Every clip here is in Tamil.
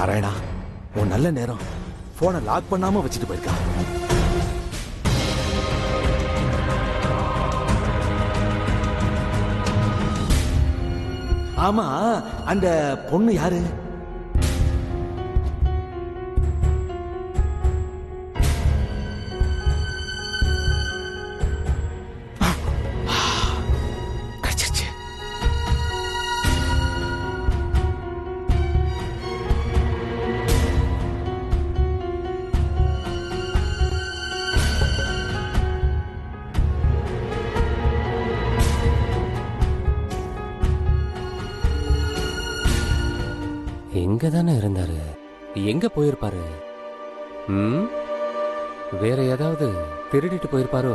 நாராயணா உன் நல்ல நேரம் போனை லாக் பண்ணாம வச்சுட்டு போயிருக்கா ஆமா அந்த பொண்ணு யாரு கிடைச்சிருச்சு எங்க தானே இருந்தாரு எங்க போயிருப்பாரு ம் வேற ஏதாவது திருடிட்டு போயிருப்பாரோ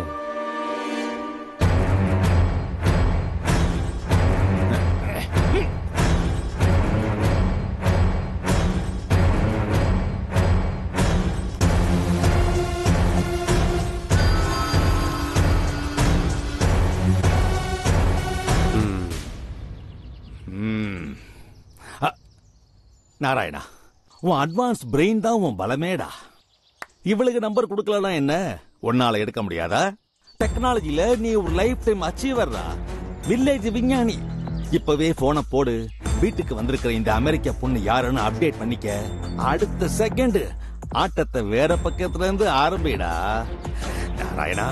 ம், ம். அ, நாராயணா உன் அட்வான்ஸ் பிரெயின் தான் உன் பலமேடா இவளுக்கு நம்பர் கொடுக்கலாம் என்ன உன்னால எடுக்க முடியாதா டெக்னாலஜில நீ ஒரு லைஃப் டைம் அச்சீவர்ரா வில்லேஜ் விஞ்ஞானி இப்பவே போனை போடு வீட்டுக்கு வந்திருக்கிற இந்த அமெரிக்க பொண்ணு யாருன்னு அப்டேட் பண்ணிக்க அடுத்த செகண்ட் ஆட்டத்தை வேற பக்கத்துல இருந்து ஆரம்பிடா நாராயணா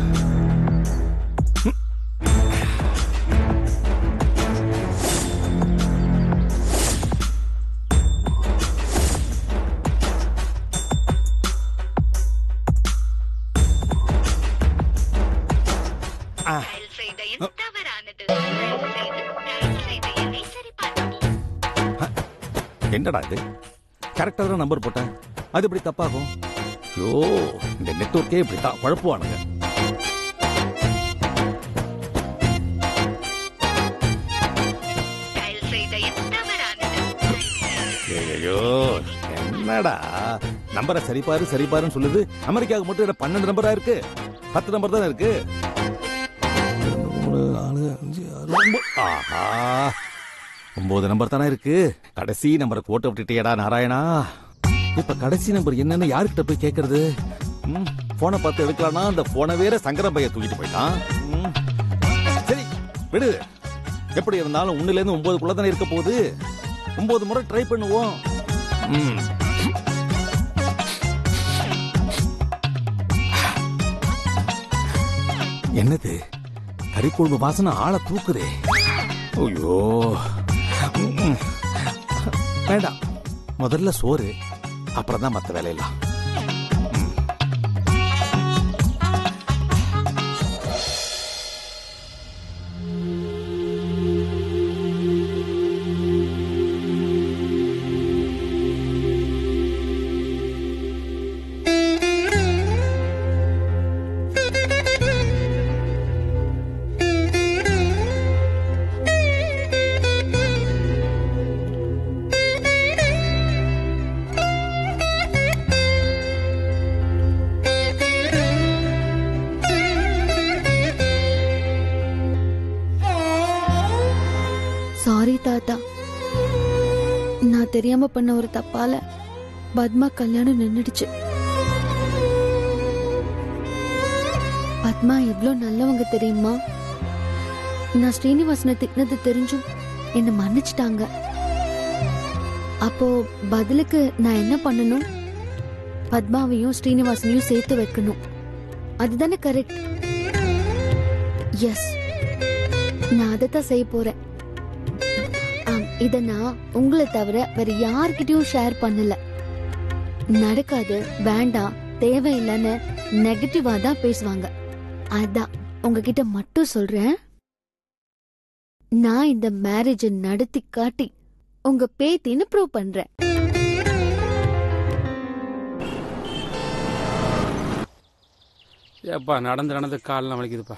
ஆ டயல் செய்த எண் தவறானது தயவு செய்து டயல் செய்த எண்ணை சரிபார்க்கவும் என்னடா இது கரெக்டா தான் நம்பர் போட்டேன் அது இப்படி தப்பாகும் ஐயோ இந்த நெட்வொர்க்கே இப்படி தான் குழப்புவானுங்க டயல் செய்த எண் தவறானது ஐயோ என்னடா நம்பரை சரிபாரு சரிபாருன்னு சொல்லுது அமெரிக்காவுக்கு மட்டும் என்ன பன்னெண்டு நம்பரா இருக்கு பத்து நம்பர் தானே இருக்கு ரெண்டு, மூணு, நாலு, அஞ்சு, ஆறு, ஒன்பது. ஆஹா ஒன்பது நம்பர் தானே இருக்கு கடைசி நம்பரை போட்டு விட்டுட்டியடா நாராயணா இப்ப கடைசி நம்பர் என்னன்னு யாருக்கிட்ட போய் கேக்குறது ம், போனை பார்த்து எடுக்கலாம்னா அந்த போனை வேற சங்கர பைய தூக்கிட்டு போயிட்டான் ம். சரி விடு எப்படி இருந்தாலும் ஒண்ணுல இருந்து ஒன்பதுக்குள்ள தானே இருக்க போகுது ஒன்பது முறை ட்ரை பண்ணுவோம் ம். என்னது கறிக்குழம்பு வாசனை ஆளை தூக்குதே ஐயோ ம். வேண்டாம் முதல்ல சோறு அப்புறம் தான் மத்த வேலையெல்லாம் ம். சாரி தாத்தா நான் தெரியாம பண்ண ஒரு தப்பால பத்மா கல்யாணம் நின்னுடுச்சு பத்மா எவ்ளோ நல்லவங்க தெரியுமா நான் ஸ்ரீனிவாசனை திட்டினது தெரிஞ்சும் என்ன மன்னிச்சிட்டாங்க அப்போ பதிலுக்கு நான் என்ன பண்ணணும் பத்மாவையும் ஸ்ரீனிவாசனையும் சேர்த்து வைக்கணும் அதுதானே கரெக்ட் எஸ் நான் அதைத்தான் செய்ய போறேன் ஆம், இத நான் உங்களை தவிர வேற யார்கிட்டயும் ஷேர் பண்ணல நடக்காது வேண்டாம் தேவையில்லைன்னு நெகட்டிவா தான் பேசுவாங்க அதான் உங்ககிட்ட மட்டும் சொல்றேன் நான் இந்த மேரேஜ நடத்தி காட்டி உங்க பேத்தின்னு ப்ரூவ் பண்றேன் ஏப்பா நடந்து நடந்து கால்லாம் வலிக்குதுப்பா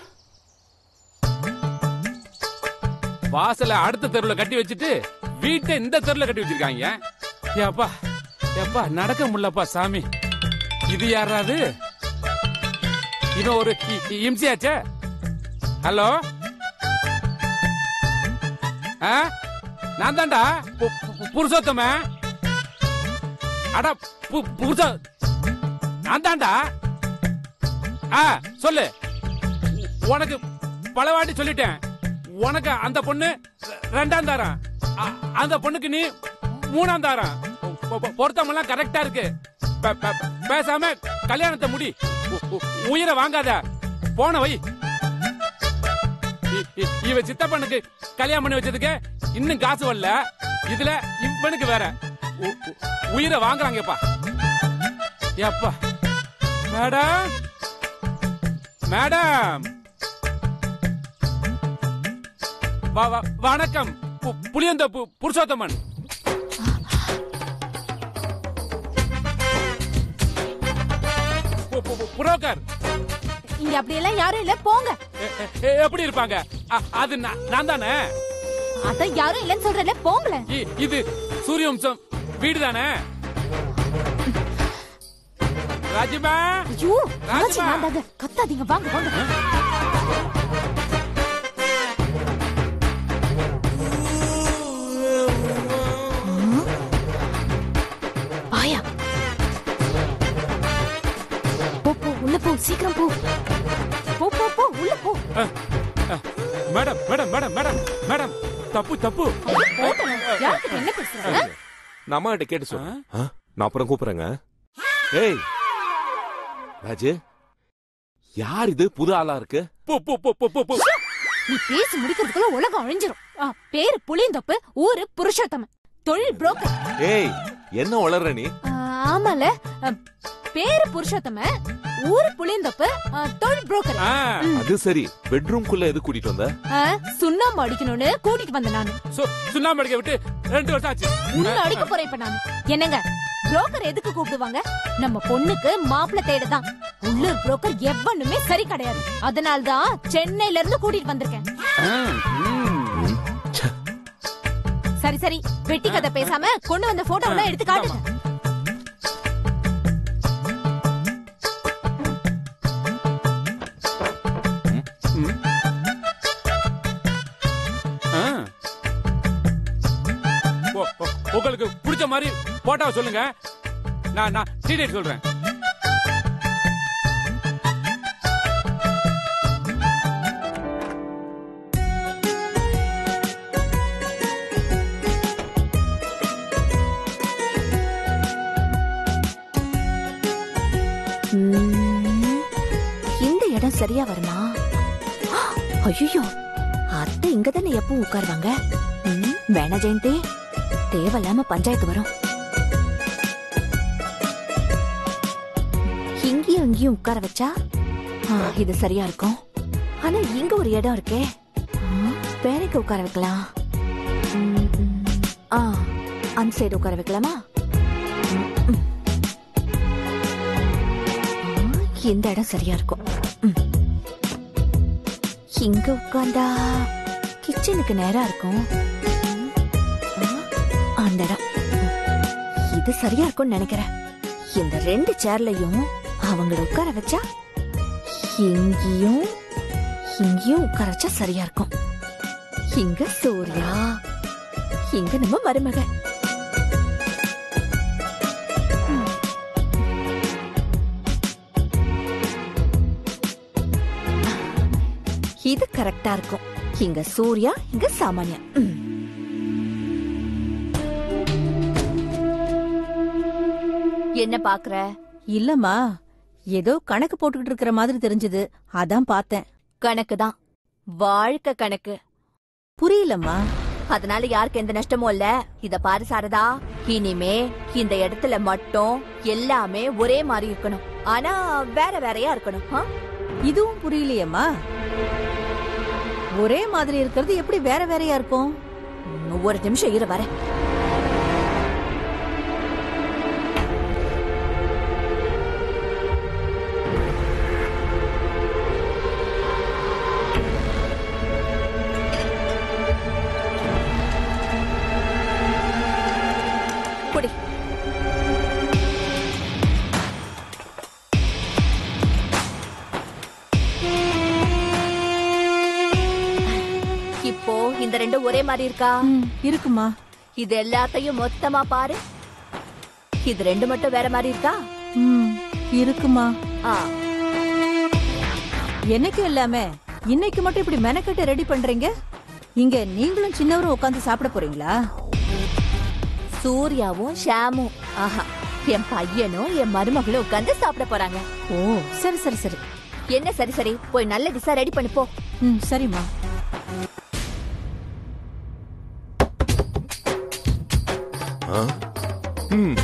வாசல அடுத்த தெருவுல கட்டி வச்சுட்டு வீட்டை இந்த தெருவுல கட்டி வச்சிருக்காங்க ஏப்பா ஏப்பா நடக்க முடியலப்பா சாமி இது யாராவது இவன் ஒரு இ- இ- இம்சியாச்சே ஹலோ ஆ நான் தான்டா பு- பு- புருஷோத்தம அடா பு- புதுசா நான் தான்டா ஆ சொல்லு உனக்கு பல வாட்டி சொல்லிட்டேன் உனக்கு அந்த பொண்ணு ரெ- ரெண்டாம் தாரம் அ- அந்த பொண்ணுக்கு நீ மூணாம் தாரம் பொ- பொ- பொருத்தமெல்லாம் கரெக்டா இருக்கு பே- பே- பேசாம கல்யாணத்தை முடி உ- உ- உயிரை வாங்காத போன வை இ- இ- இவ சித்தப்பனுக்கு கல்யாணம் பண்ணி வச்சதுக்கு இன்னும் காசு வரல இதுல இவனுக்கு வேற உ- உ- உயிரை வாங்குறாங்கப்பா ஏப்பா மேடம் மேடம் வ- வ- வணக்கம் பு- புளியந்தோப்பு புருஷோத்தமன் பு- பு- பு- புரோக்கர் இங்க அப்படி எல்லாம் யாரும் இல்ல போங்க எ- எ- எப்படி இருப்பாங்க அ- அது நான் நான் தானே அதான் யாரும் இல்லன்னு சொல்றல போங்களேன் இ- இது சூரியவம்சம் வீடு தானே ராஜிமா ஐயோ ராஜிமா. ராஜி நான்தாங்க கத்தாதீங்க வாங்க வாங்க வாயா போ போ உள்ள போ சீக்கிரம் போ போ போ போ உள்ள போ madam madam madam madam madam தப்பு தப்பு போட்டேன். யார்கிட்ட என்ன பேசுற நான் அம்மா கிட்ட கேட்டு சொல்றேன் ஆ? நான் அப்புறம் கூப்பிடுறேங்க ஏய் ராஜு யார் இது புது ஆளா இருக்கு பு பு பு பு பு பு நீ பேசி முடிக்கிறதுக்குள்ள உலகம் அழிஞ்சிரும் ஆ, பேரு புளியந்தொப்பு ஊரு புருஷோத்தமன் தொழில் புரோக்கர் ஏய் என்ன வளர்ற நீ ஆ, ஆமால ஆ, பேரு புருஷோத்தமன் ஊரு புளியந்தொப்பு ஆ, தொழில் புரோக்கர் ஆ, அது சரி பெட்ரூம்குள்ள எது கூட்டிட்டு வந்த ஆ, சுண்ணாம்பு அடிக்கணும்னு கூட்டிட்டு வந்தேன் நானு சு- சுண்ணாம்பு அடிக்க விட்டு ரெண்டு வருஷம் ஆச்சு உன்ன அடிக்க போறேன் இப்ப நானு என்னங்க புரோக்கர் எதுக்கு கூப்பிடுவாங்க நம்ம பொண்ணுக்கு மாப்பிள்ளை தேடுதான் உள்ளூர் புரோக்கர் எவனுமே சரி கிடையாது அதனால தான் சென்னையில இருந்து கூட்டிட்டு வந்திருக்கேன் ஆ, ம். சரி சரி வெட்டி கதை பேசாம கொண்டு வந்த போட்டோ எல்லாம் எடுத்து காட்டுங்க ம். ஆ. ஓ, ஓ, உங்களுக்கு பிடிச்ச மாதிரி போட்டோவை சொல்லுங்க நான் நான் டீடைல் சொல்றேன் ம், இந்த இடம் சரியா வருமா ஐயோ அத்தை இங்க தானே எப்பவும் உட்காருவாங்க ம், வேணா ஜெயந்தி தேவையில்லாம பஞ்சாயத்து வரும் இங்கேயும் இங்கேயும் உட்கார வச்சா ஆ, இது சரியா இருக்கும் ஆனா இங்க ஒரு இடம் இருக்கே ஆ, வேற எங்க உட்கார வைக்கலாம் ம், ம். ஆ அந்த சைடு உட்கார வைக்கலாமா ம், ம். ஆ, இந்த இடம் சரியா இருக்கும் ம். இங்க உட்கார்ந்தா கிச்சனுக்கு நேரா இருக்கும் ம். ஆ, அந்த இடம் ம். இது சரியா இருக்கும்னு நினைக்கிறேன் இந்த ரெண்டு சேர்லயும் அவங்கள உட்கார வச்சா இங்கேயும் இங்கேயும் உட்கார வச்சா சரியா இருக்கும் இங்க சூர்யா இங்க நம்ம மருமக இது கரெக்டா இருக்கும் இங்க சூர்யா இங்க சாமானியா ம். என்ன பாக்குற இல்லம்மா ஏதோ கணக்கு போட்டுக்கிட்டு இருக்கிற மாதிரி தெரிஞ்சது அதான் பார்த்தேன் கணக்கு தான் வாழ்க்கை கணக்கு புரியலம்மா அதனால யாருக்கு எந்த நஷ்டமும் இல்ல இத பாரு சாரதா இனிமே இந்த இடத்துல மட்டும் எல்லாமே ஒரே மாதிரி இருக்கணும் ஆனா வேற வேறையா இருக்கணும் ஆ? இதுவும் புரியலையேம்மா ஒரே மாதிரி இருக்கிறது எப்படி வேற வேறையா இருக்கும் ம், ஒரு நிமிஷம் இரு வரேன் குடி இப்போ இந்த ரெண்டும் ஒரே மாதிரி இருக்கா ம், இருக்குமா இது எல்லாத்தையும் மொத்தமா பாரு இது ரெண்டு மட்டும் வேற மாதிரி இருக்கா ம், இருக்குமா ஆ, என்னைக்கும் இல்லாம இன்னைக்கு மட்டும் இப்படி மெனக்கட்டு ரெடி பண்றீங்க இங்க நீங்களும் சின்னவரும் உட்காந்து சாப்பிட போறீங்களா சூர்யாவும் ஷாமும் ஆஹா என் பையனும் என் மருமகளும் உட்கார்ந்து சாப்பிட போறாங்க ஓ சரி சரி சரி என்ன சரி சரி போய் நல்ல டிஷ்ஷா ரெடி பண்ணி போ ம் சரிம்மா ஆ? ம்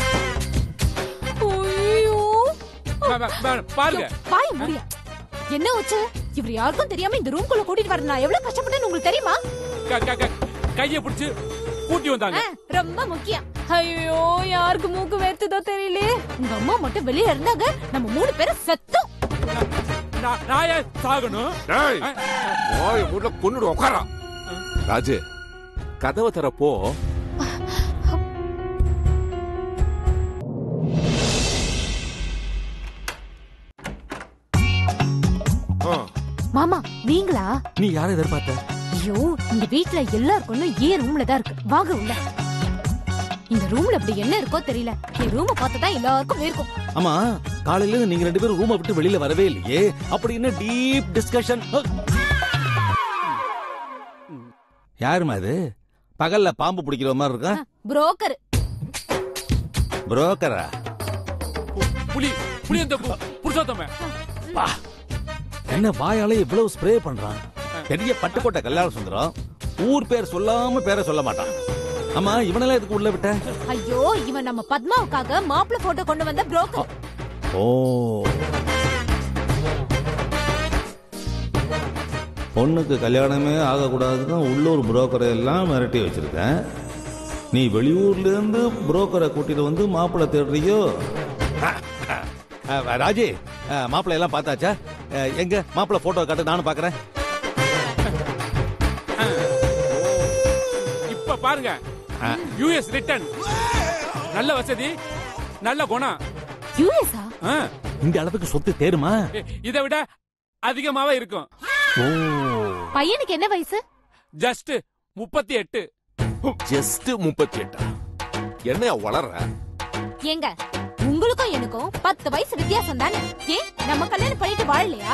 ஐயோ மே- மே- மே- பாருங்க பாய முடிய என்ன வச்சு இவர் யாருக்கும் தெரியாம இந்த ரூம்குள்ள கூட்டிட்டு வர நான் எவ்வளவு கஷ்டப்பட்டேன்னு உங்களுக்கு தெரியுமா க- க- க- கைய பிடிச்சு கூட்டி வந்தாங்க ஆ, ரொம்ப முக்கியம் ஐயோ யாருக்கு மூக்கு வேர்த்துதோ தெரியல உங்க அம்மா மட்டும் வெளியே இருந்தாங்க நம்ம மூணு பேரும் செத்தோம் நான் நான் ஏன் சாகணும் டேய் ஆ, ஓய் வீட்ல கொன்னுடு உட்காரா ராஜு கதவை தரப்போ ஆ, மாமா நீங்களா நீ யாரை எதிர்பார்த்த ஐயோ இந்த வீட்ல எல்லாருக்கும் ஏன் ரூம்ல தான் இருக்கு வாங்க உள்ள இந்த ரூம்ல அப்படி என்ன இருக்கோ தெரியல என் ரூம பார்த்தா எல்லாருக்கும் இருக்கும் ஆமா காலையில இருந்து நீங்க ரெண்டு பேரும் ரூமை விட்டு வெளியில வரவே இல்லையே அப்படி என்ன டீப் டிஸ்கஷன் யாருமா அது பகல்ல பாம்பு பிடிக்கிற மாதிரி இருக்கா புரோக்கர் புரோக்கரா புலி புலி அந்த பு- புருஷோத்தம என்ன வாயால இவ்வளவு ஸ்ப்ரே பண்றான் பெரிய பட்டுக்கோட்டை கல்யாண சுந்தரம் ஊர் பேர் சொல்லாம பேரை சொல்ல மாட்டான் ஆமா இவனெல்லாம் எதுக்கு உள்ள விட்ட ஐயோ இவன் நம்ம பத்மாவுக்காக மாப்பிள்ளை போட்டோ கொண்டு வந்த புரோக்கர் ஓ பொண்ணுக்கு கல்யாணமே ஆகக்கூடாதுன்னு உள்ளூர் புரோக்கரை எல்லாம் மிரட்டி வச்சிருக்கேன் நீ வெளியூர்ல இருந்து புரோக்கரை கூட்டிட்டு வந்து மாப்பிள்ளை தேடுறியோ அஹ், ராஜி அஹ், மாப்பிள்ளை எல்லாம் பார்த்தாச்சா அஹ், எங்க மாப்பிள்ளை போட்டோ காட்டு நானும் பாக்குறேன் இப்ப பாருங்க யூஎஸ் ரிட்டர்ன் நல்ல வசதி நல்ல குணம் யூஎஸ்ஆ ஆ, இந்த அளவுக்கு சொத்து தேருமா இ- இதை விட அதிகமாவே இருக்கும் ஓ பையனுக்கு என்ன வயசு ஜஸ்ட் முப்பத்தி எட்டு ஜஸ்ட் முப்பத்தி எட்டா என்னையா வளர்ற ஏங்க உங்களுக்கும் எனக்கும் பத்து வயசு வித்தியாசம் தானே ஏன் நம்ம கல்யாணம் பண்ணிட்டு வாழலையா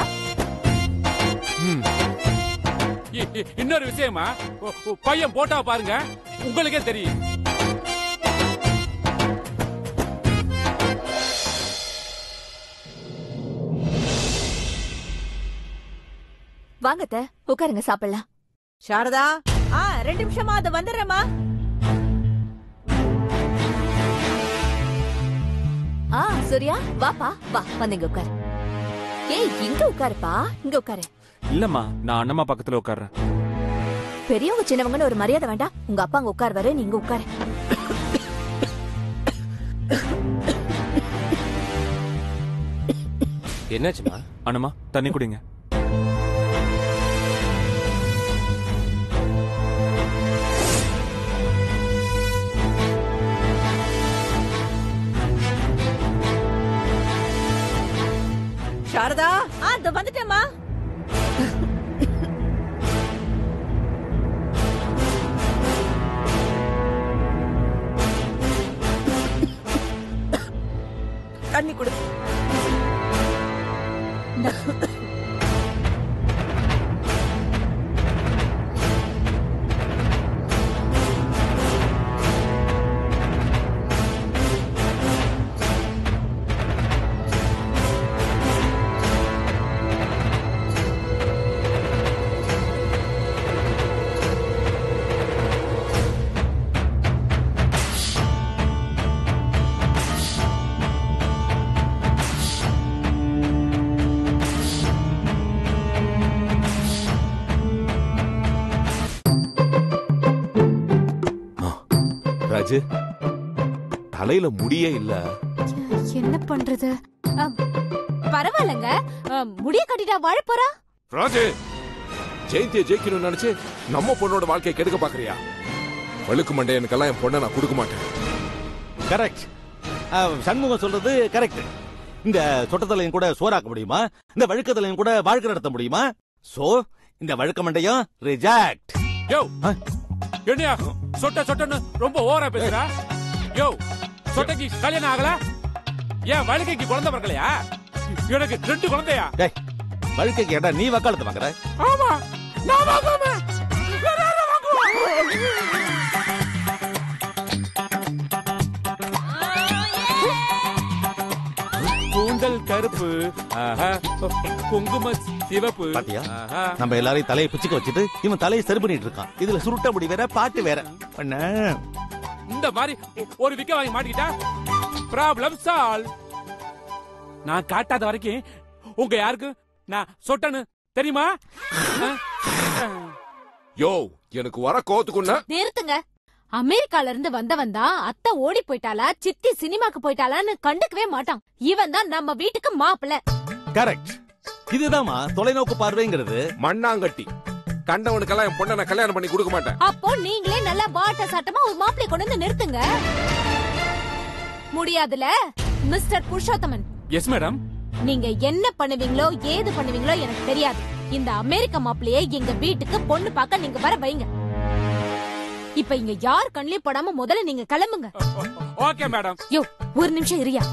இ- இ- இன்னொரு விஷயமா உ- உ- பையன் போட்டோ பாருங்க உங்களுக்கே தெரியும் வாங்க அத்தை, உட்காருங்க சாப்பிடலாம் சாரதா ஆ ரெண்டு நிமிஷமா அது வந்துடுறேம்மா ஆ சூர்யா வாப்பா வா வந்து இங்க உட்காரு ஏய் இங்க உட்காருப்பா இங்க உட்காரு இல்லம்மா நான் அண்ணம்மா பக்கத்துல உட்கார்றேன் பெரியவங்க சின்னவங்கன்னு ஒரு மரியாதை வேண்டாம் உங்க அப்பா அங்க உட்காருவாரு நீங்க உட்காரு என்னாச்சுமா அண்ணம்மா தண்ணி குடிங்க சாரதா ஆ இந்த வந்துட்டேம்மா தண்ணி கொடு ராஜு தலையில முடியே இல்ல என்ன பண்றது அ, பரவாயில்லைங்க அ, முடிய கட்டிட்டா வாழ போறா ராஜு ஜெயந்திய ஜெயிக்கணும்னு நினைச்சு நம்ம பொண்ணோட வாழ்க்கையை கெடுக்க பாக்குறியா வழுக்கு மண்டையனுக்கெல்லாம் என் பொண்ணை நான் கொடுக்க மாட்டேன் கரெக்ட் சண்முகம் சொல்றது கரெக்ட் இந்த சொட்டத்தலையும் கூட சோறாக்க முடியுமா இந்த வழுக்கத்தலையும் கூட வாழ்க்கை நடத்த முடியுமா சோ இந்த வழுக்க மண்டையும் ரிஜெக்ட் யோ ஆ? என்னையா சொட்ட சொட்டன்னு ரொம்ப ஓவரா பேசுறா யோ சொட்டைக்கு கல்யாணம் ஆகல ஏன் வழுக்கைக்கு குழந்தை பிறக்கலையா எனக்கு ரெண்டு குழந்தையா டேய் வழுக்கைக்கு ஏடா நீ வக்காலத்து வாங்குற ஆமா நான் வாங்காம வேற யாரும் வாங்குவா? கூந்தல் கருப்பு ஆஹா, குங்கும சிவப்பு பாத்தியா? ஆஹா. நம்ம எல்லாரையும் தலையை பிச்சுக்க வச்சுட்டு இவன் தலையை சரி பண்ணிட்டு இருக்கான் இதுல சுருட்ட முடி வேற பாட்டு வேற பண்ண இந்த மாதிரி ஒரு விக்க வாங்கி மாட்டிக்கிட்டா ப்ராப்ளம் சால்வ் நான் காட்டாத வரைக்கும் உங்க யாருக்கு நான் சொட்டனு தெரியுமா ஆ? யோ எனக்கு வர கோத்துக்குன்னா நிறுத்துங்க அமெரிக்கால இருந்து வந்தவன் தான் அத்தை ஓடி போயிட்டாளா சித்தி சினிமாக்கு போயிட்டாளான்னு கண்டுக்கவே மாட்டான் இவன் தான் நம்ம வீட்டுக்கு மாப்பிள்ள கரெக்ட் இதுதாம்மா தொலைநோக்கு பார்வைங்கிறது மண்ணாங்கட்டி கண்டவனுக்கெல்லாம் என் பொண்ணை நான் கல்யாணம் பண்ணி கொடுக்க மாட்டேன் அப்போ நீங்களே நல்லா பாட்ட சாட்டமா ஒரு மாப்பிளை கொண்டு வந்து நிறுத்துங்க முடியாதுல மிஸ்டர் புருஷோத்தமன் எஸ் மேடம் நீங்க என்ன பண்ணுவீங்களோ ஏது பண்ணுவீங்களோ எனக்கு தெரியாது இந்த அமெரிக்க மாப்பிளையே எங்க வீட்டுக்கு பொண்ணு பார்க்க நீங்க வர வைங்க இப்ப இங்க யார் கண்ணிலையும் படாம முதல்ல நீங்க கிளம்புங்க ஓகே மேடம் யோ ஒரு நிமிஷம் இருயா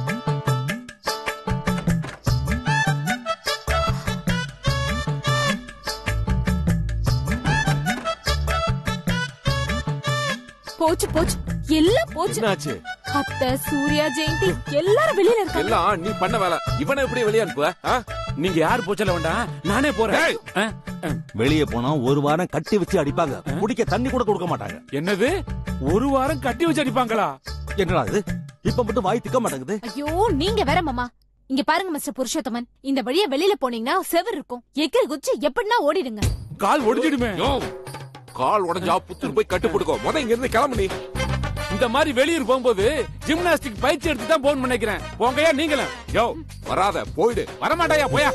போச்சு போச்சு எல்லாம் போச்சு என்னாச்சு அத்தை சூர்யா ஜெயந்தி எல்லாரும் வெளியில இருக்காங்க எல்லாம் நீ பண்ண வேலை இவனை எப்படி வெளியே அனுப்புவ ஆ? நீங்க யார் போச்சல வேண்டாம் நானே போறேன் ஏய்! ஆ? ஆ. வெளியே போனா ஒரு வாரம் கட்டி வச்சு அடிப்பாங்க குடிக்க தண்ணி கூட கொடுக்க மாட்டாங்க என்னது ஒரு வாரம் கட்டி வச்சு அடிப்பாங்களா என்னடா இது இப்ப மட்டும் வாய் திக்க மாட்டேங்குது ஐயோ நீங்க வேற மாமா இங்க பாருங்க மிஸ்டர் புருஷோத்தமன் இந்த வழியா வெளியில போனீங்கன்னா செவர் இருக்கும் எக்கிரி குச்சி எப்படின்னா ஓடிடுங்க கால் ஒடிஞ்சிடுமே யோ கால் உடஞ்சா புத்தூர் போய் கட்டு போட்டுக்கோ முத இங்க இருந்து கிளம்பு நீ இந்த மாதிரி வெளியூர் போகும்போது ஜிம்னாஸ்டிக் பயிற்சி எடுத்து தான் போன் பண்ணிக்கிறேன் போங்கயா நீங்களும் யோ வராத போயிடு வரமாட்டாயா போயா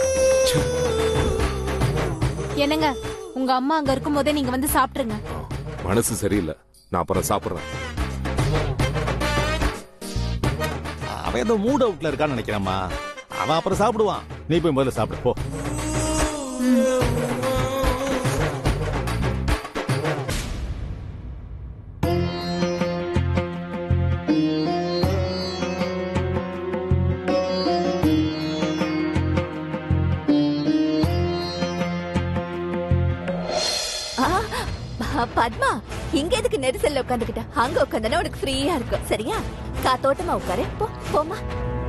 என்னங்க உங்க அம்மா அங்க இருக்கும் போதே நீங்க வந்து சாப்பிட்டுருங்க மனசு சரியில்லை நான் அப்புறம் சாப்பிடுறேன் அவன் ஏதோ மூட் அவுட்ல இருக்கான்னு நினைக்கிறேம்மா அவன் அப்புறம் சாப்பிடுவான் நீ போய் முதல்ல சாப்பிடு போ ஆ, ஆ, பத்மா இங்க எதுக்கு நெரிசல்ல உட்காந்துக்கிட்ட அங்க உட்காந்தனா உனக்கு ஃப்ரீயா இருக்கும் சரியா காத்தோட்டமா உட்காரு போ போமா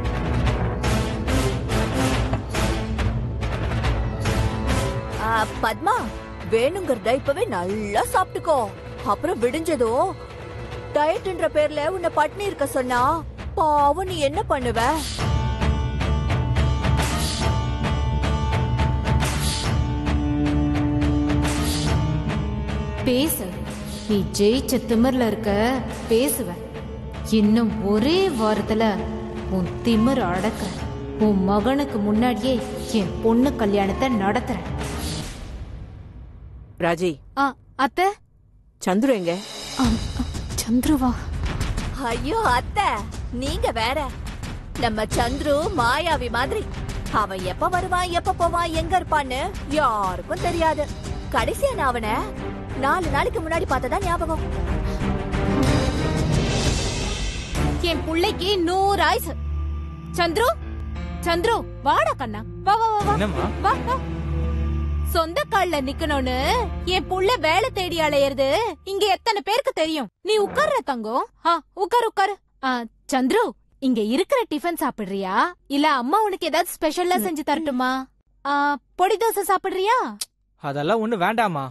ஆ, பத்மா வேணுங்கிறத இப்பவே நல்லா சாப்பிட்டுக்கோ அப்புறம் விடிஞ்சதும் டயட்ன்ற பேர்ல உன்னை பட்னி இருக்க சொன்னா பாவம் நீ என்ன பண்ணுவ பேசு நீ ஜெயிச்ச திமிர்ல இருக்க பேசுவ இன்னும் ஒரே வாரத்துல உன் திமிர் அடக்க உன் மகனுக்கு முன்னாடியே என் பொண்ணு கல்யாணத்தை நடத்துறேன் ராஜி ஆ, அத்தை சந்துரு எங்க ஆம், சந்துருவா ஐயோ அத்தை நீங்க வேற நம்ம சந்துரு மாயாவி மாதிரி அவன் எப்ப வருவான் எப்ப போவான் எங்க இருப்பான்னு யாருக்கும் தெரியாது கடைசியா நான் அவனை நாலு நாளைக்கு முன்னாடி பார்த்ததா ஞாபகம் என் புள்ளைக்கு நூறு ஆயுசு சந்துரு சந்துரு வாடா கண்ணா வா வா வா வா வா வா சொந்த கால்ல நிக்கணும்னு என் புள்ள வேலை தேடி அலையறது இங்க எத்தனை பேருக்கு தெரியும் நீ உட்கார்ற தங்கம் ஆ உட்காரு உட்காரு ஆ சந்துரு இங்க இருக்கிற டிஃபன் சாப்பிடுறியா இல்ல அம்மா உனக்கு ஏதாவது ஸ்பெஷலா செஞ்சு தரட்டுமா ஆ, பொடி தோசை சாப்பிடுறியா அதெல்லாம் ஒண்ணு வேண்டாமா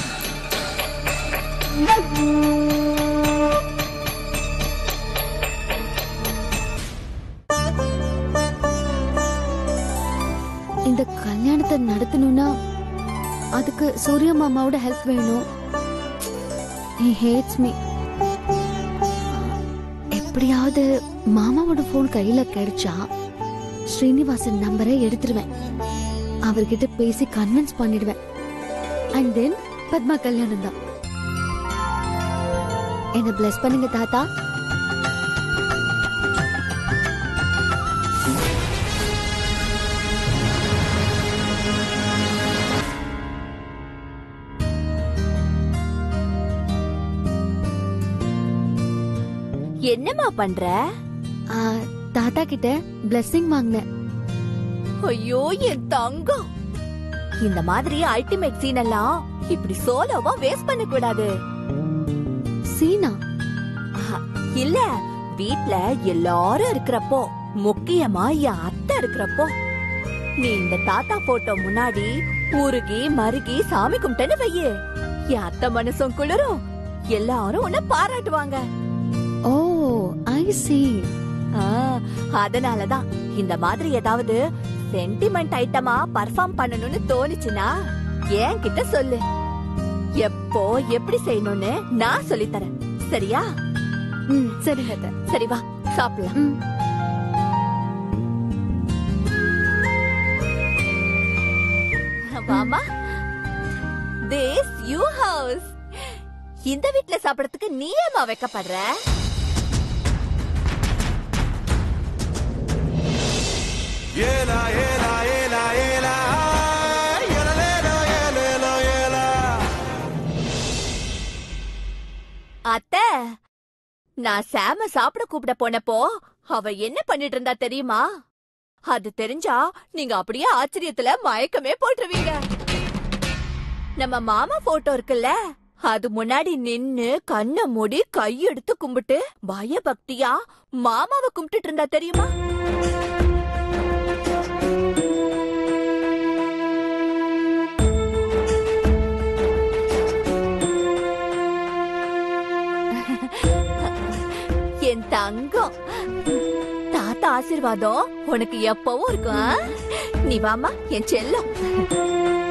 இந்த கல்யாணத்தை நடத்தணும்னா அதுக்கு சூர்யா மாமாவோட ஹெல்ப் வேணும் he hates me எப்படியாவது மாமாவோட ஃபோன் கையில கிடைச்சா ஸ்ரீனிவாசன் நம்பரை எடுத்துருவேன் அவர்கிட்ட பேசி கன்வின்ஸ் பண்ணிடுவேன் அண்ட் தென் பத்மா கல்யாணம் தான் என்ன பிளஸ் பண்ணுங்க தாத்தா என்னம்மா பண்ற ஆ, தாத்தா கிட்ட பிளெஸிங் வாங்கினேன் ஐயோ என் தங்கம் இந்த மாதிரி அல்டிமேட் சீன் எல்லாம் இப்படி சோலோவா வேஸ்ட் பண்ண கூடாது சீனா இல்ல வீட்ல எல்லாரும் இருக்கிறப்போ முக்கியமா என் அத்தை இருக்கிறப்போ நீ இந்த தாத்தா போட்டோ முன்னாடி உருகி மருகி சாமி கும்பிட்டேன்னு வையே என் அத்தை மனசும் குளிரும் எல்லாரும் உன்னை பாராட்டுவாங்க ஓ ஐ சி ஆ, அதனாலதான் இந்த மாதிரி ஏதாவது சென்டிமெண்ட் ஐட்டமா பர்ஃபார்ம் பண்ணணும்னு தோணுச்சுன்னா என்கிட்ட சொல்லு எப்போ எப்படி செய்யணும்னு நான் சொல்லித் தரேன் சரியா ம் சரி தாத்தா சரி வா சாப்பிடலாம் ம் வாமா திஸ் யூ ஹவுஸ் இந்த வீட்ல சாப்பிடறதுக்கு நீ ஏமா வைக்கப்படுற ஏலா ஏலா ஏலா ஏலா ஏலலேலோ ஏலேலோ ஏலா அத்தை நான் சாம சாப்பிட கூப்பிட போனப்போ அவ என்ன பண்ணிட்டு இருந்தா தெரியுமா அது தெரிஞ்சா நீங்க அப்படியே ஆச்சரியத்துல மயக்கமே போட்டுருவீங்க நம்ம மாமா போட்டோ இருக்குல்ல அது முன்னாடி நின்னு கண்ண மூடி கையெடுத்து கும்பிட்டு பயபக்தியா மாமாவை கும்பிட்டுட்டு இருந்தா தெரியுமா என் தங்கம் தாத்தா ஆசீர்வாதம் உனக்கு எப்பவும் இருக்கும் ஆ? நீ வாமா என் செல்லம்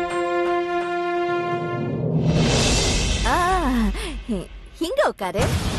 ஆ, இங்க உட்காரு